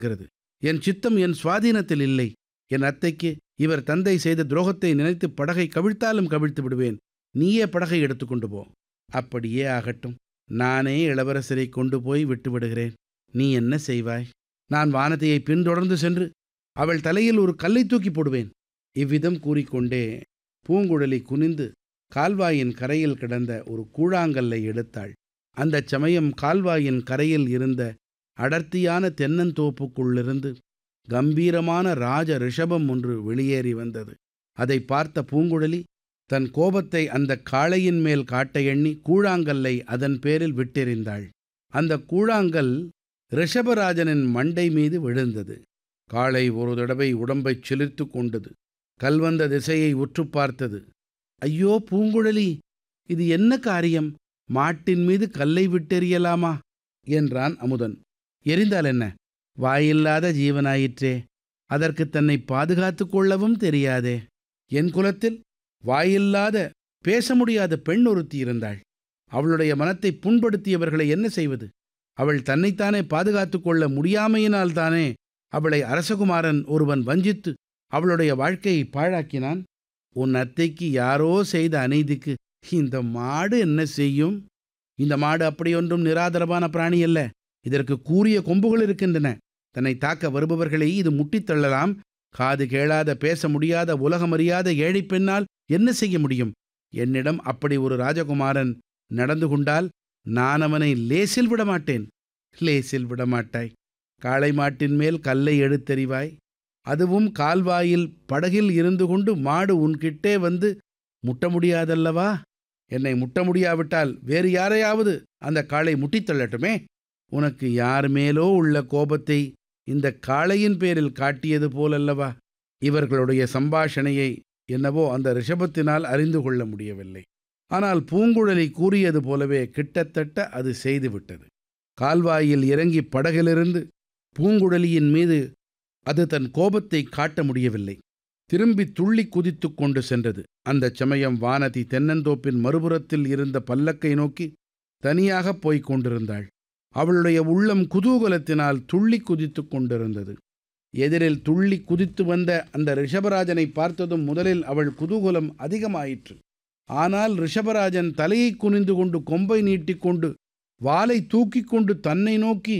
இருக்கிறது என் சித்தம் என் சுவாதீனத்தில் இல்லை என் அத்தைக்கு இவர் தந்தை செய்த துரோகத்தை நினைத்து படகை கவிழ்த்தாலும் கவிழ்த்து விடுவேன் நீயே படகை எடுத்துக்கொண்டு போ அப்படியே ஆகட்டும் நானே இளவரசரை கொண்டு போய் விட்டு விடுகிறேன் நீ என்ன செய்வாய் நான் வானதியை பின்தொடர்ந்து சென்று அவள் தலையில் ஒரு கல்லை தூக்கி போடுவேன் இவ்விதம் கூறிக்கொண்டே பூங்குழலி குனிந்து கால்வாயின் கரையில் கிடந்த ஒரு கூழாங்கல்லை எடுத்தாள் அந்தச் சமயம் கால்வாயின் கரையில் இருந்த அடர்த்தியான தென்னந்தோப்புக்குள்ளிருந்து கம்பீரமான ராஜ ரிஷபம் ஒன்று வெளியேறி வந்தது அதை பார்த்த பூங்குழலி தன் கோபத்தை அந்த காளையின் மேல் காட்ட எண்ணி கூழாங்கல்லை அதன் பேரில் விட்டெறிந்தாள் அந்த கூழாங்கல் ரிஷபராஜனின் மண்டை மீது விழுந்தது காளை ஒரு தடவை உடம்பைச் சிலிர்த்து கொண்டது கல்வந்த திசையை உற்று பார்த்தது ஐயோ பூங்குழலி இது என்ன காரியம் மாட்டின் மீது கல்லை விட்டெறியலாமா என்றான் அமுதன் எரிந்தால் என்ன வாயில்லாத ஜீவனாயிற்றே அதற்கு தன்னை பாதுகாத்து கொள்ளவும் தெரியாதே என் குலத்தில் வாயில்லாத பேச முடியாத பெண் ஒருத்தி இருந்தாள் அவளுடைய மனத்தை புண்படுத்தியவர்களை என்ன செய்வது அவள் தன்னைத்தானே பாதுகாத்து கொள்ள முடியாமையினால்தானே அவளை அரசகுமாரன் ஒருவன் வஞ்சித்து அவளுடைய வாழ்க்கையை பாழாக்கினான் உன் அத்தைக்கு யாரோ செய்த அநீதிக்கு இந்த மாடு என்ன செய்யும் இந்த மாடு அப்படியொன்றும் நிராதரவான பிராணி அல்ல இதற்கு கூரிய கொம்புகள் இருக்கின்றன தன்னை தாக்க வருபவர்களை இது முட்டித் தள்ளலாம் காது கேளாத பேச முடியாத உலகமறியாத ஏழை பெண்ணால் என்ன செய்ய முடியும் என்னிடம் அப்படி ஒரு ராஜகுமாரன் நடந்து கொண்டால் நான் அவனை லேசில் விடமாட்டேன் லேசில் விடமாட்டாய் காளை மாட்டின் மேல் கல்லை எடுத்தெறிவாய் அதுவும் கால்வாயில் படகில் இருந்து கொண்டு மாடு உன்கிட்டே வந்து முட்ட முடியாதல்லவா என்னை முட்ட முடியாவிட்டால் வேறு யாரையாவது அந்த காளை முட்டித் தள்ளட்டுமே உனக்கு யார் மேலோ உள்ள கோபத்தை இந்த காளையின் பேரில் காட்டியது போலல்லவா இவர்களுடைய சம்பாஷணையை என்னவோ அந்த ரிஷபத்தினால் அறிந்து கொள்ள முடியவில்லை ஆனால் பூங்குழலி கூறியது போலவே கிட்டத்தட்ட அது செய்துவிட்டது கால்வாயில் இறங்கி படகிலிருந்து பூங்குழலியின் மீது அது தன் கோபத்தை காட்ட முடியவில்லை திரும்பி துள்ளி குதித்து கொண்டு சென்றது அந்தச் சமயம் வானதி தென்னந்தோப்பின் மறுபுறத்தில் இருந்த பல்லக்கை நோக்கி தனியாகப் போய்க் கொண்டிருந்தாள் அவளுடைய உள்ளம் குதூகலத்தினால் துள்ளி குதித்து கொண்டிருந்தது எதிரில் துள்ளி குதித்து வந்த அந்த ரிஷபராஜனை பார்த்ததும் முதலில் அவள் குதூகலம் அதிகமாயிற்று ஆனால் ரிஷபராஜன் தலையை குனிந்து கொண்டு கொம்பை நீட்டிக்கொண்டு வாலை தூக்கிக் கொண்டு தன்னை நோக்கி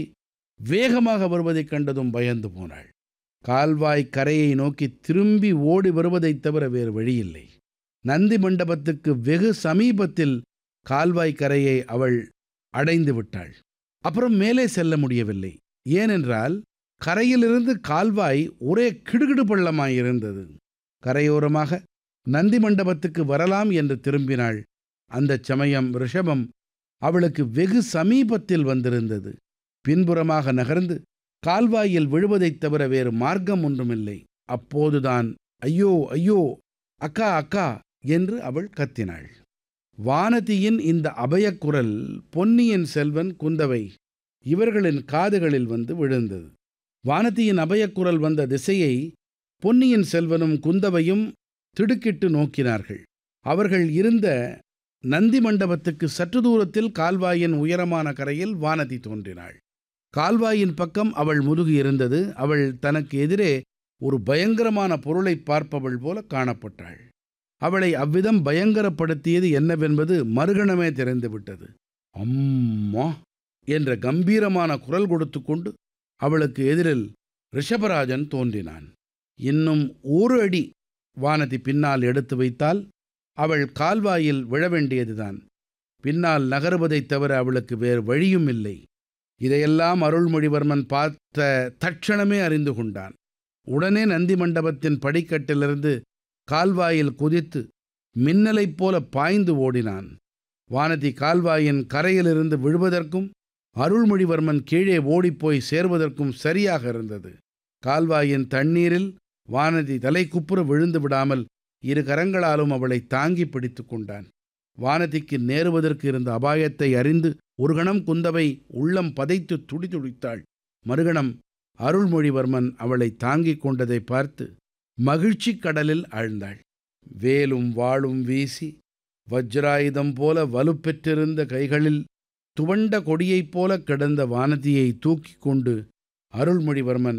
வேகமாக வருவதைக் கண்டதும் பயந்து போனாள் கால்வாய் கரையை நோக்கி திரும்பி ஓடி வருவதைத் தவிர வேறு வழியில்லை நந்தி மண்டபத்துக்கு வெகு சமீபத்தில் கால்வாய் கரையை அவள் அடைந்து விட்டாள் அப்புறம் மேலே செல்ல முடியவில்லை ஏனென்றால் கரையிலிருந்து கால்வாய் ஒரே கிடுகிடு பள்ளமாயிருந்தது கரையோரமாக நந்தி மண்டபத்துக்கு வரலாம் என்று திரும்பினாள் அந்தச் சமயம் ரிஷபம் அவளுக்கு வெகு சமீபத்தில் வந்திருந்தது பின்புறமாக நகர்ந்து கால்வாயில் விழுவதைத் தவிர வேறு மார்க்கம் ஒன்றுமில்லை அப்போதுதான் ஐயோ ஐயோ அக்கா அக்கா என்று அவள் கத்தினாள் வானதியின் இந்த அபயக்குரல் பொன்னியின் செல்வன் குந்தவை இவர்களின் காதுகளில் வந்து விழுந்தது வானதியின் அபயக்குரல் வந்த திசையை பொன்னியின் செல்வனும் குந்தவையும் திடுக்கிட்டு நோக்கினார்கள் அவர்கள் இருந்த நந்தி மண்டபத்துக்கு சற்று தூரத்தில் கால்வாயின் உயரமான கரையில் வானதி தோன்றினாள் கால்வாயின் பக்கம் அவள் முதுகு இருந்தது அவள் தனக்கு எதிரே ஒரு பயங்கரமான பொருளை பார்ப்பவள் போல காணப்பட்டாள் அவளை அவ்விதம் பயங்கரப்படுத்தியது என்னவென்பது மறுகணமே தெரிந்துவிட்டது அம்மா என்ற கம்பீரமான குரல் கொடுத்து கொண்டு அவளுக்கு எதிரில் ரிஷபராஜன் தோன்றினான் இன்னும் ஒரு அடி வானதி பின்னால் எடுத்து வைத்தால் அவள் கால்வாயில் விழ வேண்டியதுதான் பின்னால் நகருவதைத் தவிர அவளுக்கு வேறு வழியும் இல்லை இதையெல்லாம் அருள்மொழிவர்மன் பார்த்த தட்சணமே அறிந்து கொண்டான் உடனே நந்தி மண்டபத்தின் படிக்கட்டிலிருந்து கால்வாயில் குதித்து மின்னலைப் போல பாய்ந்து ஓடினான் வானதி கால்வாயின் கரையிலிருந்து விழுவதற்கும் அருள்மொழிவர்மன் கீழே ஓடிப்போய் சேர்வதற்கும் சரியாக இருந்தது கால்வாயின் தண்ணீரில் வானதி தலைக்குப்புற விழுந்து விடாமல் இரு கரங்களாலும் அவளை தாங்கி பிடித்து கொண்டான் வானதிக்கு நேருவதற்கு இருந்த அபாயத்தை அறிந்து ஒரு கணம் குந்தவை உள்ளம் பதைத்து துடிதுடித்தாள் மறுகணம் அருள்மொழிவர்மன் அவளை தாங்கிக் கொண்டதை பார்த்து மகிழ்ச்சிக் கடலில் ஆழ்ந்தாள் வேலும் வாளும் வீசி வஜ்ராயுதம் போல வலுப்பெற்றிருந்த கைகளில் துவண்ட கொடியைப் போல கிடந்த வானதியை தூக்கிக் கொண்டு அருள்மொழிவர்மன்